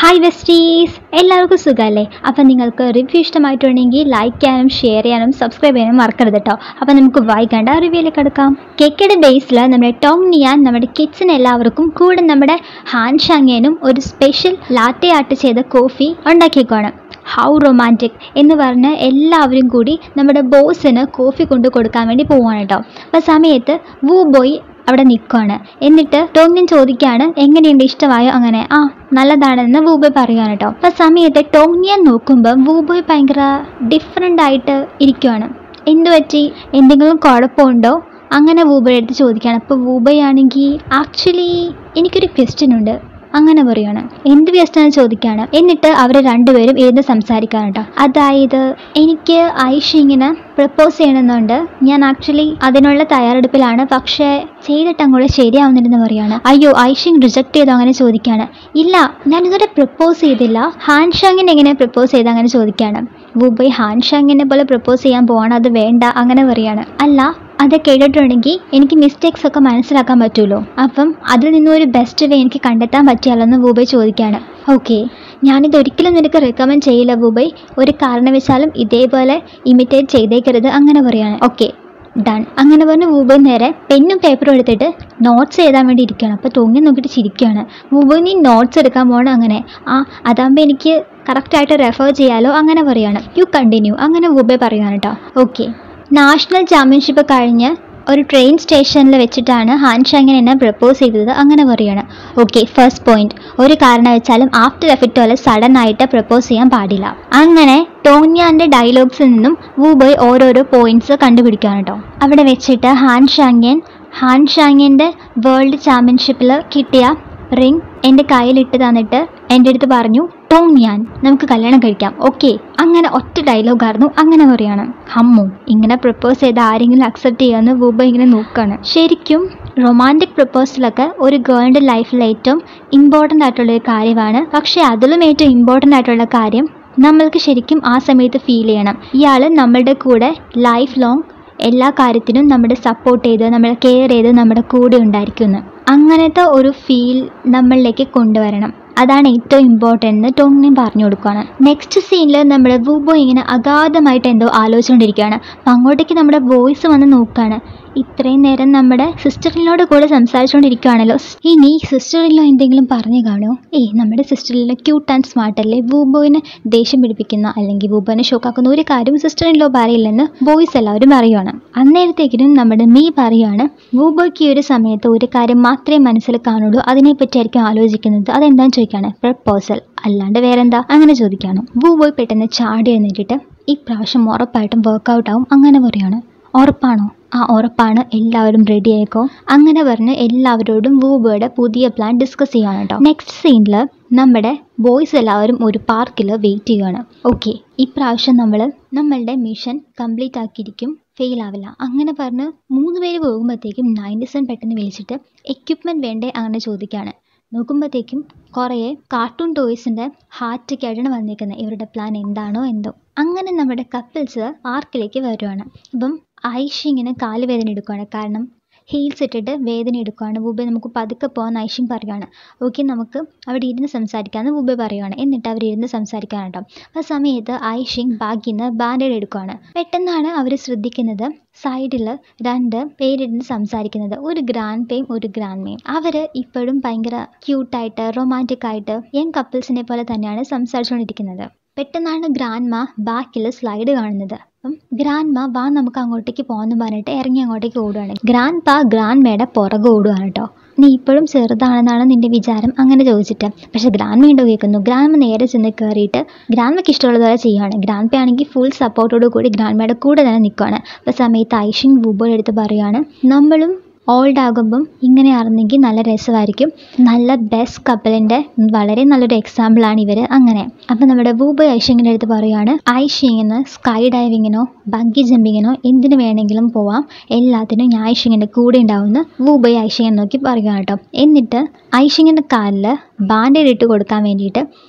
hi വെസ്റ്റീസ് എല്ലാവർക്കും സുഖമല്ലേ അപ്പം നിങ്ങൾക്ക് റിവ്യൂ ഇഷ്ടമായിട്ടുണ്ടെങ്കിൽ ലൈക്ക് ചെയ്യാനും ഷെയർ ചെയ്യാനും സബ്സ്ക്രൈബ് ചെയ്യാനും മറക്കരുത് കേട്ടോ അപ്പം നമുക്ക് വായിക്കേണ്ട റിവ്യൂയിലേക്ക് എടുക്കാം കെക്കയുടെ ബേസിൽ നമ്മുടെ ടോം നിയാൻ നമ്മുടെ കിഡ്സിന് എല്ലാവർക്കും കൂടെ നമ്മുടെ ഹാൻ ഷാങ്ങേനും ഒരു സ്പെഷ്യൽ ലാറ്റെ ആർട്ട് ചെയ്ത കോഫി ഉണ്ടാക്കിയേക്കുവാണ് ഹൗ റൊമാൻറ്റിക് എന്ന് പറഞ്ഞ് എല്ലാവരും കൂടി നമ്മുടെ ബോസിന് കോഫി കൊണ്ട് കൊടുക്കാൻ വേണ്ടി പോവാണ് കേട്ടോ അപ്പോൾ സമയത്ത് വൂ ബോയ് അവിടെ നിൽക്കുകയാണ് എന്നിട്ട് ടോമിൻ ചോദിക്കുകയാണ് എങ്ങനെയുണ്ട് ഇഷ്ടമായോ അങ്ങനെ ആ നല്ലതാണെന്ന് വൂബോയ് പറയുകയാണ് കേട്ടോ അപ്പോൾ സമയത്ത് ടോമിയൻ നോക്കുമ്പോൾ വൂബോയ് ഭയങ്കര ഡിഫറെൻ്റ് ആയിട്ട് ഇരിക്കുവാണ് എന്ത് പറ്റി എന്തെങ്കിലും കുഴപ്പമുണ്ടോ അങ്ങനെ വൂബോയുടെ അടുത്ത് ചോദിക്കുകയാണ് അപ്പോൾ വൂബോയ് ആണെങ്കിൽ ആക്ച്വലി എനിക്കൊരു ക്വസ്റ്റ്യൻ ഉണ്ട് അങ്ങനെ പറയാണ് എന്ത് വ്യസ്തം ചോദിക്കുകയാണ് എന്നിട്ട് അവർ രണ്ടുപേരും ഇരുന്ന് സംസാരിക്കാണ് കേട്ടോ അതായത് എനിക്ക് ഐഷ ഇങ്ങനെ പ്രപ്പോസ് ചെയ്യണമെന്നുണ്ട് ഞാൻ ആക്ച്വലി അതിനുള്ള തയ്യാറെടുപ്പിലാണ് പക്ഷേ ചെയ്തിട്ട് അങ്ങോട്ട് ശരിയാവുന്നില്ലെന്ന് പറയാണ് അയ്യോ ഐഷിങ് റിജക്ട് ചെയ്തോ അങ്ങനെ ചോദിക്കുകയാണ് ഇല്ല ഞാൻ ഇതുവരെ പ്രപ്പോസ് ചെയ്തില്ല ഹാൻ ഷാങ്ങിന് എങ്ങനെ പ്രപ്പോസ് ചെയ്ത് അങ്ങനെ ചോദിക്കുകയാണ് വുബൈ ഹാൻ ഷാങ്ങിനെ പോലെ പ്രപ്പോസ് ചെയ്യാൻ പോവാണ് അത് വേണ്ട അങ്ങനെ പറയാണ് അല്ല അത് കേട്ടിട്ടുണ്ടെങ്കിൽ എനിക്ക് മിസ്റ്റേക്സ് ഒക്കെ മനസ്സിലാക്കാൻ പറ്റുമല്ലോ അപ്പം അതിൽ നിന്നും ഒരു ബെസ്റ്റ് വേ എനിക്ക് കണ്ടെത്താൻ പറ്റിയാലോ എന്ന് വൂബൈ ചോദിക്കുകയാണ് ഓക്കെ ഞാനിത് ഒരിക്കലും നിനക്ക് റെക്കമെൻഡ് ചെയ്യില്ല വൂബൈ ഒരു കാരണവശാലും ഇതേപോലെ ഇമിറ്റേറ്റ് ചെയ്തേക്കരുത് അങ്ങനെ പറയാണ് ഓക്കെ ഡൺ അങ്ങനെ പറഞ്ഞ് വൂബൈ നേരെ പെന്നും പേപ്പറും എടുത്തിട്ട് നോട്ട്സ് എഴുതാൻ വേണ്ടി ഇരിക്കുകയാണ് അപ്പോൾ തൂങ്ങി നോക്കിയിട്ട് ചിരിക്കുകയാണ് വൂബൈ നീ നോട്ട്സ് എടുക്കാൻ പോകണം അങ്ങനെ ആ അതാകുമ്പോൾ എനിക്ക് കറക്റ്റായിട്ട് റെഫർ ചെയ്യാലോ അങ്ങനെ പറയാണ് യു കണ്ടിന്യൂ അങ്ങനെ വൂബൈ പറയുകയാണ് കേട്ടോ ഓക്കെ നാഷണൽ ചാമ്പ്യൻഷിപ്പ് കഴിഞ്ഞ് ഒരു ട്രെയിൻ സ്റ്റേഷനിൽ വെച്ചിട്ടാണ് ഹാൻ ഷാങ്ങിന് എന്നെ പ്രപ്പോസ് ചെയ്തത് അങ്ങനെ പറയാണ് ഓക്കെ ഫസ്റ്റ് പോയിന്റ് ഒരു കാരണവശാലും ആഫ്റ്റർ എഫക്റ്റ് പോലെ സഡൻ ആയിട്ട് പ്രപ്പോസ് ചെയ്യാൻ പാടില്ല അങ്ങനെ ടോന്യാൻ്റെ ഡയലോഗ്സിൽ നിന്നും വൂബോയ് ഓരോരോ പോയിന്റ്സ് കണ്ടുപിടിക്കുകയാണ് കേട്ടോ അവിടെ വെച്ചിട്ട് ഹാൻ ഷാങ്യൻ ഹാൻ ഷാങ്യൻ്റെ വേൾഡ് ചാമ്പ്യൻഷിപ്പിൽ കിട്ടിയ റിംഗ് എൻ്റെ കയ്യിലിട്ട് തന്നിട്ട് എൻ്റെ അടുത്ത് പറഞ്ഞു ടോങ് ഞാൻ നമുക്ക് കല്യാണം കഴിക്കാം ഓക്കെ അങ്ങനെ ഒറ്റ ഡയലോഗായിരുന്നു അങ്ങനെ പറയാണ് ഹമ്മു ഇങ്ങനെ പ്രപ്പോസ് ചെയ്ത് ആരെങ്കിലും അക്സെപ്റ്റ് ചെയ്യാമെന്ന് വൂബ ഇങ്ങനെ നോക്കുകയാണ് ശരിക്കും റൊമാൻറ്റിക് പ്രപ്പോസലൊക്കെ ഒരു ഗേളിൻ്റെ ലൈഫിൽ ഏറ്റവും ഇമ്പോർട്ടൻ്റ് ആയിട്ടുള്ളൊരു കാര്യമാണ് പക്ഷേ അതിലും ഏറ്റവും ഇമ്പോർട്ടൻ്റ് ആയിട്ടുള്ള കാര്യം നമ്മൾക്ക് ശരിക്കും ആ സമയത്ത് ഫീൽ ചെയ്യണം ഇയാൾ നമ്മളുടെ കൂടെ ലൈഫ് ലോങ് എല്ലാ കാര്യത്തിനും നമ്മുടെ സപ്പോർട്ട് ചെയ്ത് നമ്മളെ കെയർ ചെയ്ത് നമ്മുടെ കൂടെ ഉണ്ടായിരിക്കുമെന്ന് അങ്ങനത്തെ ഒരു ഫീൽ നമ്മളിലേക്ക് കൊണ്ടുവരണം അതാണ് ഏറ്റവും ഇമ്പോർട്ടൻ്റ് എന്ന് ടോങ്ങിനും പറഞ്ഞു കൊടുക്കുകയാണ് നെക്സ്റ്റ് സീനിൽ നമ്മുടെ വൂബോ ഇങ്ങനെ അഗാധമായിട്ട് എന്തോ ആലോചിച്ചുകൊണ്ടിരിക്കുകയാണ് അപ്പം അങ്ങോട്ടേക്ക് നമ്മുടെ വോയിസ് വന്ന് നോക്കുകയാണ് ഇത്രയും നേരം നമ്മുടെ സിസ്റ്ററിനോട് കൂടെ സംസാരിച്ചുകൊണ്ടിരിക്കുകയാണല്ലോ ഇനി സിസ്റ്ററിലോ എന്തെങ്കിലും പറഞ്ഞു കാണുമോ ഏയ് നമ്മുടെ സിസ്റ്ററിലോ ക്യൂട്ട് ആൻഡ് സ്മാർട്ട് അല്ലേ വൂബോയിനെ ദേഷ്യം പിടിപ്പിക്കുന്ന അല്ലെങ്കിൽ വൂബോനെ ഷോക്കാക്കുന്ന ഒരു കാര്യം സിസ്റ്ററിലോ പറയില്ലെന്ന് ബോയ്സ് എല്ലാവരും പറയുകയാണ് അന്നേരത്തേക്കിനും നമ്മുടെ മീ പറയുകയാണ് വൂബോയ്ക്ക് ഈ ഒരു സമയത്ത് ഒരു കാര്യം മാത്രമേ മനസ്സിൽ കാണുള്ളൂ അതിനെപ്പറ്റിയായിരിക്കും ആലോചിക്കുന്നത് അതെന്താണെന്ന് ചോദിക്കുകയാണ് പ്രപ്പോസൽ അല്ലാണ്ട് വേറെന്താ അങ്ങനെ ചോദിക്കുകയാണ് വൂബോയ് പെട്ടെന്ന് ചാടി എഴുന്നേറ്റിട്ട് ഈ പ്രാവശ്യം ഉറപ്പായിട്ടും വർക്കൗട്ട് ആവും അങ്ങനെ പറയാണ് ഉറപ്പാണോ ആ ഉറപ്പാണ് എല്ലാവരും റെഡി ആയിക്കോ അങ്ങനെ പറഞ്ഞ് എല്ലാവരോടും വൂബോയുടെ പുതിയ പ്ലാൻ ഡിസ്കസ് ചെയ്യാണ് കേട്ടോ നെക്സ്റ്റ് സീനിൽ നമ്മുടെ ബോയ്സ് എല്ലാവരും ഒരു പാർക്കിൽ വെയിറ്റ് ചെയ്യുകയാണ് ഓക്കെ ഇപ്രാവശ്യം നമ്മൾ നമ്മളുടെ മിഷൻ കംപ്ലീറ്റ് ആക്കിയിരിക്കും ഫെയിൽ ആവില്ല അങ്ങനെ പറഞ്ഞ് മൂന്ന് പേര് പോകുമ്പോഴത്തേക്കും നയൻറ്റി സെവൻ പെട്ടെന്ന് വിളിച്ചിട്ട് എക്യുപ്മെൻറ്റ് വേണ്ടേ അങ്ങനെ ചോദിക്കുകയാണ് നോക്കുമ്പോഴത്തേക്കും കുറേ കാർട്ടൂൺ ടോയ്സിൻ്റെ ഹാർട്ടൊക്കെ ആയിട്ടാണ് വന്നിരിക്കുന്നത് ഇവരുടെ പ്ലാൻ എന്താണോ എന്തോ അങ്ങനെ നമ്മുടെ കപ്പിൾസ് പാർക്കിലേക്ക് വരുവാണ് അപ്പം ഐഷ ഇങ്ങനെ കാല് വേദന എടുക്കുകയാണ് കാരണം ഹീൽസ് ഇട്ടിട്ട് വേദന എടുക്കുകയാണ് വുബെ നമുക്ക് പതുക്കെ പോകാൻ ഐഷിങ് പറയുകയാണ് ഓക്കെ നമുക്ക് അവിടെ ഇരുന്ന് സംസാരിക്കാമെന്ന് വുബെ പറയുകയാണ് എന്നിട്ട് അവർ ഇരുന്ന് സംസാരിക്കാൻ കേട്ടോ ആ സമയത്ത് ഐഷിങ് ബാഗിൽ നിന്ന് ബാൻഡേഡ് എടുക്കുകയാണ് പെട്ടെന്നാണ് അവർ ശ്രദ്ധിക്കുന്നത് സൈഡിൽ രണ്ട് പേരിരുന്ന് സംസാരിക്കുന്നത് ഒരു ഗ്രാൻഡ് പേയും ഒരു ഗ്രാൻഡ് മേയും അവർ ഇപ്പോഴും ഭയങ്കര ക്യൂട്ടായിട്ട് റൊമാൻറ്റിക് ആയിട്ട് യങ് കപ്പിൾസിനെ പോലെ തന്നെയാണ് സംസാരിച്ചുകൊണ്ടിരിക്കുന്നത് പെട്ടെന്നാണ് ഗ്രാൻഡ് മാ ബാക്കിൽ സ്ലൈഡ് കാണുന്നത് അപ്പം ഗ്രാൻഡ് മാ വാ നമുക്ക് അങ്ങോട്ടേക്ക് പോകാമെന്ന് പറഞ്ഞിട്ട് ഇറങ്ങി അങ്ങോട്ടേക്ക് ഓടുകയാണ് ഗ്രാൻഡ് പാ ഗ്രാൻഡ് മേയുടെ പുറകെ ഓടുകയാണ് കേട്ടോ നീ ഇപ്പോഴും ചെറുതാണെന്നാണ് നിന്റെ വിചാരം അങ്ങനെ ചോദിച്ചിട്ട് പക്ഷേ ഗ്രാൻഡ് വീണ്ടും കേൾക്കുന്നു ഗ്രാൻഡ് നേരെ ചെന്ന് കയറിയിട്ട് ഗ്രാൻഡ്മയ്ക്ക് ഇഷ്ടമുള്ളതുപോലെ ചെയ്യുകയാണ് ഗ്രാൻഡ് പേ ആണെങ്കിൽ ഫുൾ സപ്പോർട്ടോട് കൂടി ഗ്രാൻഡ് മേയുടെ കൂടെ തന്നെ നിൽക്കുകയാണ് അപ്പോൾ സമയത്ത് ഐഷിങ് ബുബോയുടെ അടുത്ത് പറയുകയാണ് നമ്മളും ഓൾഡ് ആകുമ്പം ഇങ്ങനെ ആയിരുന്നെങ്കിൽ നല്ല രസമായിരിക്കും നല്ല ബെസ്റ്റ് കപ്പിളിൻ്റെ വളരെ നല്ലൊരു എക്സാമ്പിളാണ് ഇവർ അങ്ങനെ അപ്പം നമ്മുടെ വൂബ് ഐഷിങ്ങിൻ്റെ അടുത്ത് പറയുകയാണ് ഐഷിങ്ങിന് സ്കൈ ഡൈവിങ്ങിനോ ബഗ്ഗി ജമ്പിങ്ങിനോ എന്തിനു വേണമെങ്കിലും പോവാം എല്ലാത്തിനും ഞാൻ ഐഷിങ്ങിൻ്റെ കൂടെ ഉണ്ടാവുമെന്ന് വൂബ് ഐഷിങ്ങിനെ നോക്കി പറയുകയാണ് കേട്ടോ എന്നിട്ട് ഐഷിങ്ങിൻ്റെ കാലിൽ ബാൻഡേഡ് ഇട്ട് കൊടുക്കാൻ വേണ്ടിയിട്ട്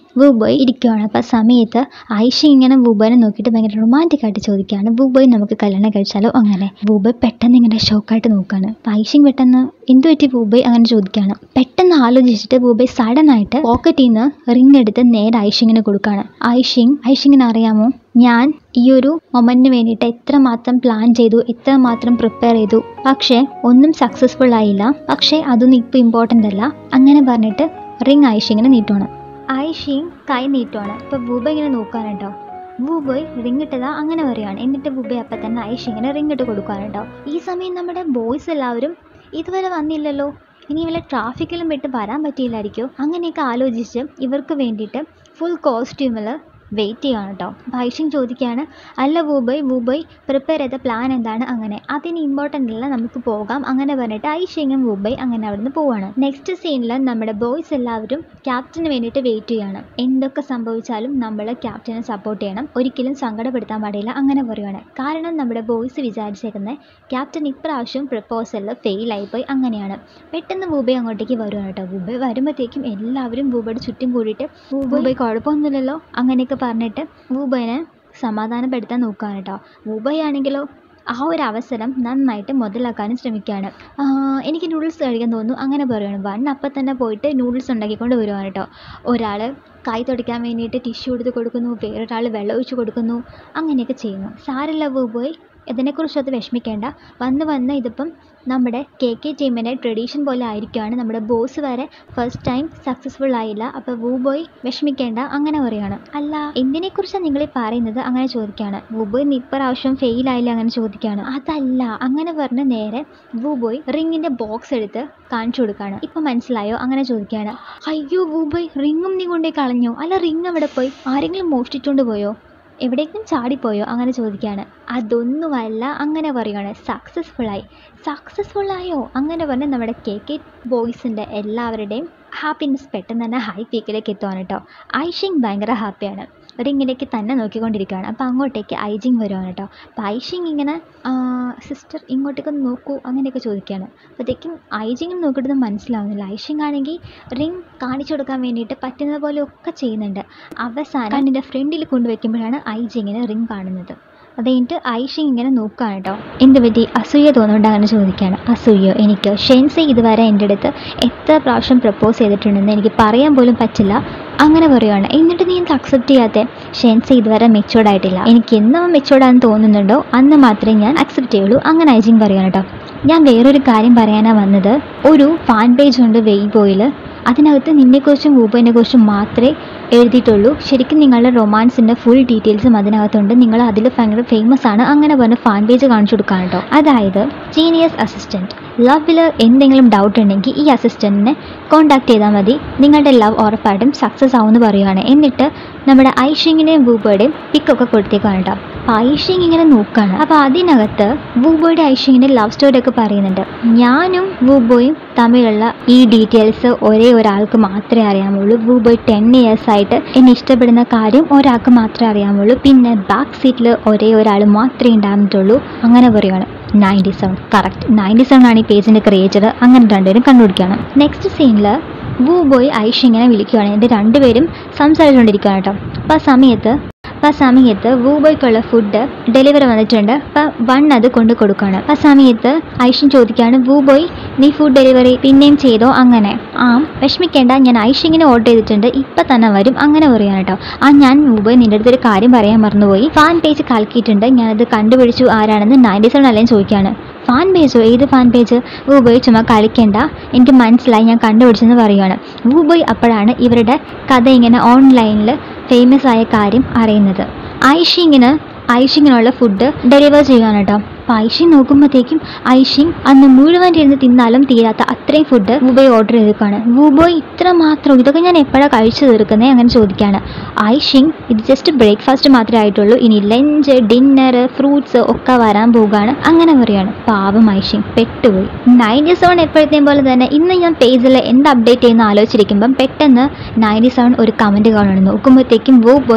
വൂബോയ് ഇരിക്കുകയാണ് അപ്പോൾ ആ സമയത്ത് ഐഷ ഇങ്ങനെ വൂബോയിനെ നോക്കിയിട്ട് ഭയങ്കര റൊമാൻറ്റിക് ആയിട്ട് ചോദിക്കുകയാണ് വൂബോയ് നമുക്ക് കല്യാണം കഴിച്ചാലോ അങ്ങനെ വൂബോയ് പെട്ടെന്ന് ഇങ്ങനെ ഷോക്കായിട്ട് നോക്കുകയാണ് അപ്പോൾ ഐഷിങ് പെട്ടെന്ന് എന്ത് പറ്റി വൂബോയ് അങ്ങനെ ചോദിക്കുകയാണ് പെട്ടെന്ന് ആലോചിച്ചിട്ട് വൂബോയ് സഡൻ ആയിട്ട് പോക്കറ്റിൽ നിന്ന് റിങ് എടുത്ത് നേരെ ഐഷിങ്ങിന് കൊടുക്കുകയാണ് ഐഷിങ് ഐഷിങ്ങിന് അറിയാമോ ഞാൻ ഈ ഒരു മൊമെന്റിന് വേണ്ടിയിട്ട് എത്രമാത്രം പ്ലാൻ ചെയ്തു എത്രമാത്രം പ്രിപ്പയർ ചെയ്തു പക്ഷേ ഒന്നും സക്സസ്ഫുൾ ആയില്ല പക്ഷേ അതൊന്നും ഇപ്പോൾ ഇമ്പോർട്ടൻ്റ് അല്ല അങ്ങനെ പറഞ്ഞിട്ട് റിങ് ഐഷിങ്ങിന് നീട്ടുവാണ് ഐഷിങ് കൈ നീട്ടുവാണ് ഇപ്പോൾ വൂബ ഇങ്ങനെ നോക്കാനുണ്ടോ വൂബോയ് റിങ് ഇട്ടതാ അങ്ങനെ പറയുകയാണ് എന്നിട്ട് വൂബോയ് അപ്പം തന്നെ ഐഷിങ്ങിന് റിങ് ഇട്ട് കൊടുക്കാനുണ്ടോ ഈ സമയം നമ്മുടെ ബോയ്സ് എല്ലാവരും ഇതുവരെ വന്നില്ലല്ലോ ഇനി വല്ല ട്രാഫിക്കിലും പെട്ട് വരാൻ പറ്റിയില്ലായിരിക്കുമോ അങ്ങനെയൊക്കെ ആലോചിച്ച് ഇവർക്ക് വേണ്ടിയിട്ട് ഫുൾ കോസ്റ്റ്യൂമിൽ വെയിറ്റ് ചെയ്യാണ് കേട്ടോ അപ്പോൾ ഐഷിങ് ചോദിക്കുകയാണ് അല്ല വൂബോയ് വൂബോയ് പ്രിപ്പയർ ചെയ്ത പ്ലാൻ എന്താണ് അങ്ങനെ അതിന് ഇമ്പോർട്ടൻ്റ് അല്ല നമുക്ക് പോകാം അങ്ങനെ പറഞ്ഞിട്ട് ഐഷിങ്ങും വൂബോയ് അങ്ങനെ അവിടുന്ന് പോവാണ് നെക്സ്റ്റ് സീനിൽ നമ്മുടെ ബോയ്സ് എല്ലാവരും ക്യാപ്റ്റന് വേണ്ടിയിട്ട് വെയിറ്റ് ചെയ്യാണ് എന്തൊക്കെ സംഭവിച്ചാലും നമ്മൾ ക്യാപ്റ്റനെ സപ്പോർട്ട് ചെയ്യണം ഒരിക്കലും സങ്കടപ്പെടുത്താൻ പാടില്ല അങ്ങനെ പറയുകയാണ് കാരണം നമ്മുടെ ബോയ്സ് വിചാരിച്ചേക്കുന്നത് ക്യാപ്റ്റൻ ഇപ്രാവശ്യം പ്രപ്പോസലിൽ ഫെയിൽ ആയിപ്പോയി അങ്ങനെയാണ് പെട്ടെന്ന് വൂബൈ അങ്ങോട്ടേക്ക് വരുവാണ് കേട്ടോ വൂബൈ വരുമ്പോഴത്തേക്കും എല്ലാവരും വൂബയുടെ ചുറ്റും കൂടിയിട്ട് വൂബൈ കുഴപ്പമൊന്നുമില്ലല്ലോ അങ്ങനെയൊക്കെ പറഞ്ഞിട്ട് വൂബൈനെ സമാധാനപ്പെടുത്താൻ നോക്കുകയാണ് കേട്ടോ വൂബൈ ആണെങ്കിലോ ആ ഒരു അവസരം നന്നായിട്ട് മുതലാക്കാനും ശ്രമിക്കുകയാണ് ആ, എനിക്ക് നൂഡിൽസ് കഴിക്കാൻ തോന്നുന്നു അങ്ങനെ പറയുകയാണ് വൺ അപ്പം തന്നെ പോയിട്ട് നൂഡിൽസ് ഉണ്ടാക്കിക്കൊണ്ട് വരുവാണ് കേട്ടോ ഒരാൾ കൈ തുടയ്ക്കാൻ വേണ്ടിയിട്ട് ടിഷ്യൂ എടുത്ത് കൊടുക്കുന്നു വേറൊരാൾ വെള്ളം ഒഴിച്ച് കൊടുക്കുന്നു അങ്ങനെയൊക്കെ ചെയ്യുന്നു സാരില്ല വൂബോയ് ഇതിനെക്കുറിച്ച് അത് വിഷമിക്കേണ്ട വന്ന് വന്ന് ഇതിപ്പം നമ്മുടെ കെ കെ ടീമിൻ്റെ ട്രഡീഷൻ പോലെ ആയിരിക്കുകയാണ് നമ്മുടെ ബോസ് വരെ ഫസ്റ്റ് ടൈം സക്സസ്ഫുൾ ആയില്ല അപ്പോൾ വൂബോയ് വിഷമിക്കേണ്ട അങ്ങനെ പറയുകയാണ് അല്ല എന്തിനെക്കുറിച്ചാണ് നിങ്ങൾ ഈ പറയുന്നത് അങ്ങനെ ചോദിക്കുകയാണ് വൂബോയ് നീ ഇപ്രാവശ്യം ഫെയിൽ ആയില്ല അങ്ങനെ ചോദിക്കുകയാണ് അതല്ല അങ്ങനെ പറഞ്ഞ് നേരെ വൂബോയ് റിങ്ങിൻ്റെ ബോക്സ് എടുത്ത് കാണിച്ചു കൊടുക്കുകയാണ് ഇപ്പം മനസ്സിലായോ അങ്ങനെ ചോദിക്കുകയാണ് അയ്യോ വൂബോയ് റിങ്ങും നീ കൊണ്ടേ കളഞ്ഞോ അല്ല റിങ് എവിടെ പോയി ആരെങ്കിലും മോഷ്ടിച്ചുകൊണ്ട് പോയോ എവിടേക്കും ചാടിപ്പോയോ അങ്ങനെ ചോദിക്കുകയാണ് അതൊന്നുമല്ല അങ്ങനെ പറയുകയാണ് സക്സസ്ഫുള്ളായി സക്സസ്ഫുള്ളായോ അങ്ങനെ പറഞ്ഞ് നമ്മുടെ കെ കെ ബോയ്സിൻ്റെ എല്ലാവരുടെയും ഹാപ്പിനെസ് പെട്ടെന്ന് തന്നെ ഹൈ പീക്കിലേക്ക് എത്തുവാണ് കേട്ടോ ഐഷിങ് ഭയങ്കര ഹാപ്പിയാണ് റിങ്ങിലേക്ക് തന്നെ നോക്കിക്കൊണ്ടിരിക്കുകയാണ് അപ്പോൾ അങ്ങോട്ടേക്ക് ഐജിങ് വരുവാണ് കേട്ടോ അപ്പോൾ ഐഷിങ് ഇങ്ങനെ സിസ്റ്റർ ഇങ്ങോട്ടേക്കൊന്ന് നോക്കൂ അങ്ങനെയൊക്കെ ചോദിക്കുകയാണ് അപ്പോഴത്തേക്കും ഐജിങ്ങിന് നോക്കിയിട്ട് മനസ്സിലാവുന്നില്ല ഐഷിങ് ആണെങ്കിൽ റിങ് കാണിച്ചു കൊടുക്കാൻ വേണ്ടിയിട്ട് പറ്റുന്നത് പോലെ ഒക്കെ ചെയ്യുന്നുണ്ട് അവസാനം കണ്ണിൻ്റെ ഫ്രണ്ടിൽ കൊണ്ടുവയ്ക്കുമ്പോഴാണ് ഐജിങ്ങിന് റിങ് കാണുന്നത് അത് കഴിഞ്ഞിട്ട് ഐഷിങ് ഇങ്ങനെ നോക്കുകയാണ് കേട്ടോ എന്ത് പറ്റി അസൂയ തോന്നുന്നുണ്ട് അങ്ങനെ ചോദിക്കുകയാണ് അസൂയോ എനിക്ക് ഷെൻസി ഇതുവരെ എൻ്റെ അടുത്ത് എത്ര പ്രാവശ്യം പ്രപ്പോസ് ചെയ്തിട്ടുണ്ടെന്ന് എനിക്ക് പറയാൻ പോലും പറ്റില്ല അങ്ങനെ പറയുകയാണ് എന്നിട്ട് നീ എന്ത് അക്സെപ്റ്റ് ചെയ്യാത്തെ ഷെൻസി ഇതുവരെ മെച്ചുവേർഡ് ആയിട്ടില്ല എനിക്ക് എന്ന് മെച്ചുവേർഡ് ആണെന്ന് തോന്നുന്നുണ്ടോ അന്ന് മാത്രമേ ഞാൻ അക്സെപ്റ്റ് ചെയ്യുള്ളൂ അങ്ങനെ ഐജിങ് പറയുകയാണ് കേട്ടോ ഞാൻ വേറൊരു കാര്യം പറയാനാണ് വന്നത് ഒരു ഫാൻ പേജ് ഉണ്ട് വെയ് ബോയിൽ അതിനകത്ത് നിന്നെക്കുറിച്ചും വൂബോയിനെ കുറിച്ചും മാത്രമേ എഴുതിയിട്ടുള്ളൂ ശരിക്കും നിങ്ങളുടെ റൊമാൻസിൻ്റെ ഫുൾ ഡീറ്റെയിൽസും അതിനകത്തുണ്ട് നിങ്ങൾ അതിൽ ഭയങ്കര ഫേമസ് ആണ് അങ്ങനെ പറഞ്ഞ് ഫാൻ പേജ് കാണിച്ചു കൊടുക്കാൻ കേട്ടോ അതായത് ജീനിയസ് അസിസ്റ്റൻറ്റ് ലവിൽ എന്തെങ്കിലും ഡൗട്ട് ഉണ്ടെങ്കിൽ ഈ അസിസ്റ്റൻറ്റിനെ കോൺടാക്ട് ചെയ്താൽ മതി നിങ്ങളുടെ ലവ് ഉറപ്പായിട്ടും സക്സസ് ആവുമെന്ന് പറയുകയാണ് എന്നിട്ട് നമ്മുടെ ഐഷിങ്ങിൻ്റെയും വൂബോയുടെയും പിക്കൊക്കെ കൊടുത്തേക്കാണ് കേട്ടോ അപ്പോൾ ഐഷിങ് ഇങ്ങനെ നോക്കുകയാണ് അപ്പോൾ അതിനകത്ത് വൂബോയുടെ ഐഷിങ്ങിൻ്റെ ലവ് സ്റ്റോറി ഒക്കെ പറയുന്നുണ്ട് ഞാനും വൂബോയും തമ്മിലുള്ള ഈ ഡീറ്റെയിൽസ് ഒരേ ഒരാൾക്ക് മാത്രമേ അറിയാമുള്ളൂ വൂബോയ് ടെൻ ഇയേഴ്സ് ആയിട്ട് എന്നെ ഇഷ്ടപ്പെടുന്ന കാര്യം ഒരാൾക്ക് മാത്രമേ അറിയാമുള്ളൂ പിന്നെ ബാക്ക് സീറ്റിൽ ഒരേ ഒരാൾ മാത്രമേ ഉണ്ടായിരുന്നിട്ടുള്ളൂ അങ്ങനെ പറയുകയാണ് ninety seven correct ninety seven ആണ് ഈ പേജിൻ്റെ ക്രിയേറ്റർ അങ്ങനെ രണ്ടുപേരും കണ്ടുപിടിക്കുകയാണ് നെക്സ്റ്റ് സീനിൽ വൂ ബോയ് ഐഷ് ഇങ്ങനെ വിളിക്കുകയാണ് എന്നിട്ട് രണ്ടുപേരും സംസാരിച്ചുകൊണ്ടിരിക്കുകയാണ് കേട്ടോ അപ്പോൾ ആ സമയത്ത് അപ്പോൾ ആ സമയത്ത് വൂ ബോയ്ക്കുള്ള ഫുഡ് ഡെലിവറി വന്നിട്ടുണ്ട് അപ്പോൾ വൺ അത് കൊണ്ട് കൊടുക്കുകയാണ് ആ സമയത്ത് ഐഷൻ ചോദിക്കുകയാണ് വൂ ബോയ് നീ ഫുഡ് ഡെലിവറി പിന്നെയും ചെയ്തോ അങ്ങനെ ആ വിഷമിക്കേണ്ട ഞാൻ ഐഷിങ്ങിനെ ഓർഡർ ചെയ്തിട്ടുണ്ട് ഇപ്പം തന്നെ വരും അങ്ങനെ പറയുകയാണ് കേട്ടോ ആ ഞാൻ വൂ ബോയ് നിൻ്റെ അടുത്തൊരു കാര്യം പറയാൻ മറന്നുപോയി ഫാൻ പേജ് കലക്കിയിട്ടുണ്ട് ഞാനത് കണ്ടുപിടിച്ചു ആരാണെന്ന് നയൻറ്റി സെവൻ അല്ലേ ചോദിക്കുകയാണ് ഫാൻ പേജോ ഏത് ഫാൻ പേജ് വൂബോയ് ചുമ്മാ കളിക്കണ്ട എനിക്ക് മനസ്സിലായി ഞാൻ കണ്ടുപിടിച്ചെന്ന് പറയുകയാണ് വൂബോയ് അപ്പോഴാണ് ഇവരുടെ കഥ ഇങ്ങനെ ഓൺലൈനിൽ ഫേമസ് ആയ കാര്യം അറിയുന്നത് ഐഷിങ്ങിന് ഐഷിങ്ങിനുള്ള ഫുഡ് ഡെലിവർ ചെയ്യുകയാണ് കേട്ടോ അപ്പോൾ ഐഷിങ് നോക്കുമ്പോഴത്തേക്കും ഐഷിങ് അന്ന് മുഴുവൻ ഇരുന്ന് തിന്നാലും തീരാത്ത അത്രയും ഫുഡ് വൂബോയ് ഓർഡർ ചെയ്തേക്കാണ് വൂബോയ് ഇത്ര മാത്രം ഇതൊക്കെ ഞാൻ എപ്പോഴാണ് കഴിച്ചു തീർക്കുന്നത് അങ്ങനെ ചോദിക്കുകയാണ് ഐഷിങ് ഇത് ജസ്റ്റ് ബ്രേക്ക്ഫാസ്റ്റ് മാത്രമേ ആയിട്ടുള്ളൂ ഇനി ലഞ്ച് ഡിന്നർ ഫ്രൂട്ട്സ് ഒക്കെ വരാൻ പോവുകയാണ് അങ്ങനെ പറയാണ് പാവം ഐഷിങ് പെട്ടുപോയി നയൻറ്റി സെവൻ എപ്പോഴത്തെയും പോലെ തന്നെ ഇന്ന് ഞാൻ പേജിൽ എന്ത് അപ്ഡേറ്റ് ചെയ്യുന്ന ആലോചിച്ചിരിക്കുമ്പം പെട്ടെന്ന് നയൻറ്റി സെവൻ ഒരു കമൻറ്റ് കാണുന്നു നോക്കുമ്പോഴത്തേക്കും വൂ ബോയ്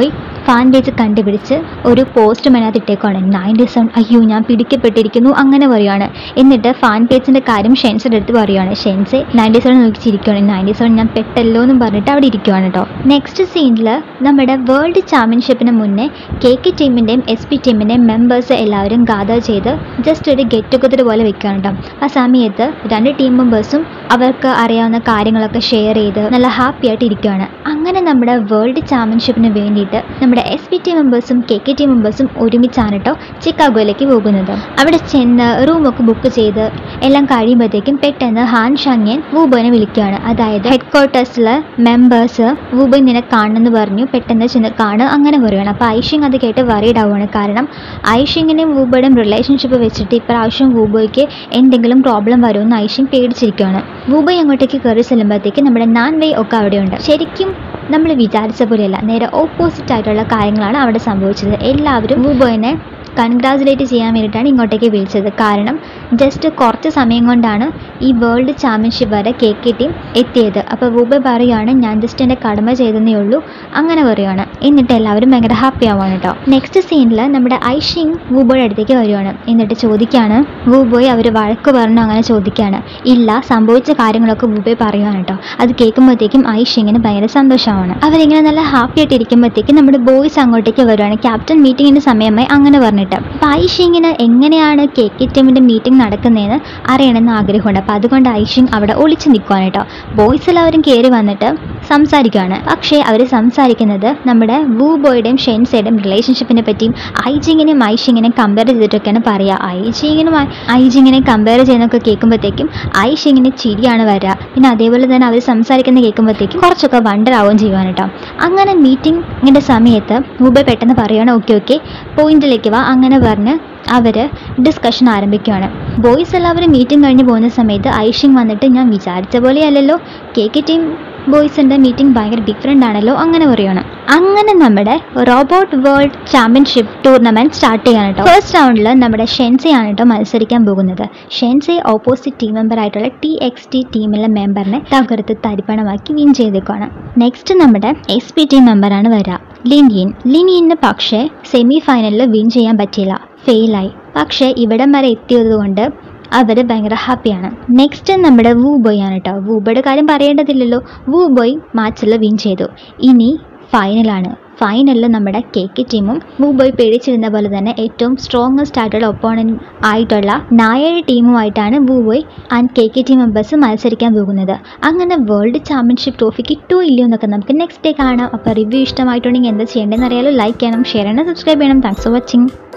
ഫാൻ പേജ് കണ്ടുപിടിച്ച് ഒരു പോസ്റ്റ് അതിനകത്ത് ഇട്ടേക്കാണ് നയൻറ്റി സെവൻ അയ്യോ ഞാൻ പിടിക്കപ്പെട്ടിരിക്കുന്നു അങ്ങനെ പറയുകയാണ് എന്നിട്ട് ഫാൻ പേജിൻ്റെ കാര്യം ഷെൻസിൻ്റെ അടുത്ത് പറയുകയാണ് ഷെൻസെ നയൻറ്റി സെവൻ നോക്കിച്ചിരിക്കുകയാണ് നയൻറ്റി സെവൻ ഞാൻ പെട്ടല്ലോ എന്നും പറഞ്ഞിട്ട് അവിടെ ഇരിക്കുകയാണ് കേട്ടോ നെക്സ്റ്റ് സീനിൽ നമ്മുടെ വേൾഡ് ചാമ്പ്യൻഷിപ്പിന് മുന്നേ കെ കെ ടീമിൻ്റെയും എസ് പി ടീമിൻ്റെയും മെമ്പേഴ്സ് എല്ലാവരും ഗാദർ ചെയ്ത് ജസ്റ്റ് ഒരു ഗെറ്റ് ടുഗദർ പോലെ വെക്കുകയാണ് കേട്ടോ ആ സമയത്ത് രണ്ട് ടീം മെമ്പേഴ്സും അവർക്ക് അറിയാവുന്ന കാര്യങ്ങളൊക്കെ ഷെയർ ചെയ്ത് നല്ല ഹാപ്പി ആയിട്ട് ഇരിക്കുകയാണ് അങ്ങനെ നമ്മുടെ വേൾഡ് ചാമ്പ്യൻഷിപ്പിന് വേണ്ടിയിട്ട് നമ്മുടെ എസ് പി ടി മെമ്പേഴ്സും കെ കെ ടി മെമ്പേഴ്സും ഒരുമിച്ചാണ് കേട്ടോ ചിക്കാഗോയിലേക്ക് പോകുന്നത് അവിടെ ചെന്ന് റൂമൊക്കെ ബുക്ക് ചെയ്ത് എല്ലാം കഴിയുമ്പോഴത്തേക്കും പെട്ടെന്ന് ഹാൻ ഷങ്യൻ വൂബോനെ വിളിക്കുകയാണ് അതായത് ഹെഡ് ക്വാർട്ടേഴ്സിലെ മെമ്പേഴ്സ് വൂബോ നിന്നെ കാണുമെന്ന് പറഞ്ഞു പെട്ടെന്ന് ചെന്ന് കാണുക അങ്ങനെ പറയുകയാണ് അപ്പോൾ ഐഷിങ് അത് കേട്ട് വറീഡ് ആവുകയാണ് കാരണം ഐഷിങ്ങിനെയും വൂബോയുടെയും റിലേഷൻഷിപ്പ് വെച്ചിട്ട് ഇപ്രാവശ്യം വൂബോയ്ക്ക് എന്തെങ്കിലും പ്രോബ്ലം വരുമെന്ന് ഐഷിങ് പേടിച്ചിരിക്കുകയാണ് വൂബോയ് അങ്ങോട്ടേക്ക് കയറി ചെല്ലുമ്പോഴത്തേക്ക് നമ്മുടെ നാൻ വേ ഒക്കെ അവിടെയുണ്ട് ശരിക്കും നമ്മൾ വിചാരിച്ച പോലെയല്ല നേരെ ഓപ്പോസിറ്റ് ആയിട്ടുള്ള കാര്യങ്ങളാണ് അവിടെ സംഭവിച്ചത് എല്ലാവരും വൂബോയിനെ കൺഗ്രാജുലേറ്റ് ചെയ്യാൻ വേണ്ടിയിട്ടാണ് ഇങ്ങോട്ടേക്ക് വിളിച്ചത് കാരണം ജസ്റ്റ് കുറച്ച് സമയം കൊണ്ടാണ് ഈ വേൾഡ് ചാമ്പ്യൻഷിപ്പ് വരെ കെ കെ ടീം എത്തിയത് അപ്പോൾ വൂബെ പറയുകയാണ് ഞാൻ ജസ്റ്റ് എൻ്റെ കടമ ചെയ്തെന്നേ ഉള്ളൂ അങ്ങനെ പറയുകയാണ് എന്നിട്ട് എല്ലാവരും ഭയങ്കര ഹാപ്പി ആവുകയാണ് കേട്ടോ നെക്സ്റ്റ് സീനിൽ നമ്മുടെ ഐഷിങ് വൂബോയുടെ അടുത്തേക്ക് വരുവാണ് എന്നിട്ട് ചോദിക്കുകയാണ് വൂബോയ് അവർ വഴക്ക് പറഞ്ഞു അങ്ങനെ ചോദിക്കുകയാണ് ഇല്ല സംഭവിച്ച കാര്യങ്ങളൊക്കെ വൂബോയ് പറയുകയാണ് കേട്ടോ അത് കേൾക്കുമ്പോഴത്തേക്കും ഐഷിങ്ങിന് ഭയങ്കര സന്തോഷമാണ് അവരിങ്ങനെ നല്ല ഹാപ്പി ആയിട്ട് ഇരിക്കുമ്പോഴത്തേക്കും നമ്മുടെ ബോയ്സ് അങ്ങോട്ടേക്ക് വരുവാണ് ക്യാപ്റ്റൻ മീറ്റിങ്ങിൻ്റെ സമയമായി അങ്ങനെ പറഞ്ഞിട്ട് അപ്പോൾ ഐഷിങ്ങിന് എങ്ങനെയാണ് കെ കെ ടീമിൻ്റെ മീറ്റിംഗ് നടക്കുന്നതെന്ന് അറിയണമെന്ന് ആഗ്രഹമുണ്ട് അപ്പോൾ അതുകൊണ്ട് ഐഷിങ് അവിടെ ഒളിച്ച് നിൽക്കുവാണ് കേട്ടോ ബോയ്സ് എല്ലാവരും കയറി വന്നിട്ട് സംസാരിക്കുകയാണ് പക്ഷേ അവർ സംസാരിക്കുന്നത് നമ്മുടെ വൂ ബോയുടെയും ഷെൻസയുടെയും റിലേഷൻഷിപ്പിനെ പറ്റിയും ഐജിങ്ങിനെയും ഐഷിങ്ങിനെയും കമ്പയർ ചെയ്തിട്ടൊക്കെയാണ് പറയുക ഐജിങ്ങിനും ഐജിങ്ങിനെ കമ്പയർ ചെയ്യുന്നതൊക്കെ കേൾക്കുമ്പോഴത്തേക്കും ഐഷിങ്ങിന് ചിരിയാണ് വരിക പിന്നെ അതേപോലെ തന്നെ അവർ സംസാരിക്കുന്ന കേൾക്കുമ്പോഴത്തേക്കും കുറച്ചൊക്കെ വണ്ടർ ആവുകയും ചെയ്യുവാണ് കേട്ടോ അങ്ങനെ മീറ്റിംഗിൻ്റെ സമയത്ത് വൂബ പെട്ടെന്ന് പറയുകയാണ് ഓക്കെ ഓക്കെ പോയിന്റിലേക്ക് വാ അങ്ങനെ പറഞ്ഞ് അവർ ഡിസ്കഷൻ ആരംഭിക്കുകയാണ് ബോയ്സ് എല്ലാവരും മീറ്റിംഗ് കഴിഞ്ഞ് പോകുന്ന സമയത്ത് ഐഷിങ് വന്നിട്ട് ഞാൻ വിചാരിച്ച പോലെയല്ലല്ലോ കെ കെ ടീം ബോയ്സിൻ്റെ മീറ്റിംഗ് ഭയങ്കര ഡിഫറെൻ്റ് ആണല്ലോ അങ്ങനെ പറയുകയാണ് അങ്ങനെ നമ്മുടെ robot world championship tournament start ചെയ്യാണ് കേട്ടോ ഫസ്റ്റ് റൗണ്ടിൽ നമ്മുടെ ഷെൻസയാണ് കേട്ടോ മത്സരിക്കാൻ പോകുന്നത് ഷെൻസെ ഓപ്പോസിറ്റ് ടീം മെമ്പർ ആയിട്ടുള്ള ടി എക്സ് ടി ടീമിലെ മെമ്പറിനെ തകർത്ത് തരിപ്പണമാക്കി വിൻ ചെയ്തേക്കാണ് നെക്സ്റ്റ് നമ്മുടെ എസ് പി ടീം മെമ്പറാണ് വരിക ലിനിയൻ ലിനിയന് പക്ഷേ സെമി ഫൈനലിൽ വിൻ ചെയ്യാൻ പറ്റിയില്ല ഫെയിലായി പക്ഷേ ഇവിടം വരെ എത്തിയതുകൊണ്ട് അവർ ഭയങ്കര ഹാപ്പിയാണ് നെക്സ്റ്റ് നമ്മുടെ വൂ ബോയ് ആണ് കേട്ടോ വൂബോയുടെ കാര്യം പറയേണ്ടതില്ലല്ലോ വൂ ബോയ് മാച്ചിൽ വിൻ ചെയ്തു ഇനി ഫൈനലാണ് ഫൈനലിൽ നമ്മുടെ കെ കെ ടീമും വൂബോയ് പേടിച്ചിരുന്ന പോലെ തന്നെ ഏറ്റവും സ്ട്രോങ്ങസ്റ്റ് ആയിട്ടുള്ള ഒപ്പോണൻറ്റ് ആയിട്ടുള്ള നായർ ടീമുമായിട്ടാണ് Wu Bai and K K team members മത്സരിക്കാൻ പോകുന്നത് അങ്ങനെ വേൾഡ് ചാമ്പ്യൻഷിപ്പ് ട്രോഫി കിട്ടുമോ ഇല്ലയോ എന്നൊക്കെ നമുക്ക് നെക്സ്റ്റ് ഡേ കാണാം അപ്പോൾ റിവ്യൂ ഇഷ്ടമായിട്ടുണ്ടെങ്കിൽ എന്താ ചെയ്യേണ്ടതെന്ന് അറിയാലോ ലൈക്ക് ചെയ്യണം ഷെയർ ചെയ്യണം സബ്സ്ക്രൈബ് ചെയ്യണം താങ്ക്സ് ഫോർ വാച്ചിങ്